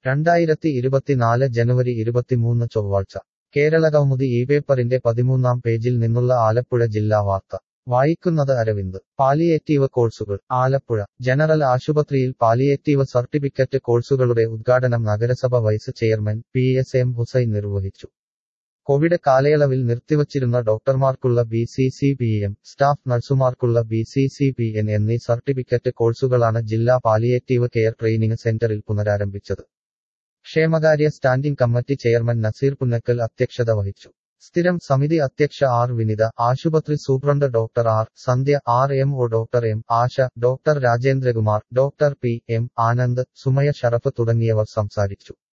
രണ്ടായിരത്തി ഇരുപത്തിനാല് ജനുവരി ഇരുപത്തിമൂന്ന് ചൊവ്വാഴ്ച കേരളകൗമുദി ഈ പേപ്പറിന്റെ പതിമൂന്നാം പേജിൽ നിന്നുള്ള ആലപ്പുഴ ജില്ലാ വാർത്ത വായിക്കുന്നത് അരവിന്ദ് പാലിയേറ്റീവ് കോഴ്സുകൾ ആലപ്പുഴ ജനറൽ ആശുപത്രിയിൽ പാലിയേറ്റീവ് സർട്ടിഫിക്കറ്റ് കോഴ്സുകളുടെ ഉദ്ഘാടനം നഗരസഭ vice chairman P S M Hussain നിർവഹിച്ചു കോവിഡ് കാലയളവിൽ നിർത്തിവച്ചിരുന്ന ഡോക്ടർമാർക്കുള്ള B C C P M staff നഴ്സുമാർക്കുള്ള B C C P N എന്നീ സർട്ടിഫിക്കറ്റ് കോഴ്സുകളാണ് ജില്ലാ പാലിയേറ്റീവ് കെയർ ട്രെയിനിംഗ് സെന്ററിൽ പുനരാരംഭിച്ചത് ക്ഷേമകാര്യ standing committee chairman Naseer Punnakkal അധ്യക്ഷത വഹിച്ചു സ്ഥിരം സമിതി അധ്യക്ഷ ആർ വിനിത ആശുപത്രി superintendent doctor R Sandhya R M O doctor M Asha doctor Rajendrakumar doctor P M Anand Sumaya Sharaf തുടങ്ങിയവർ സംസാരിച്ചു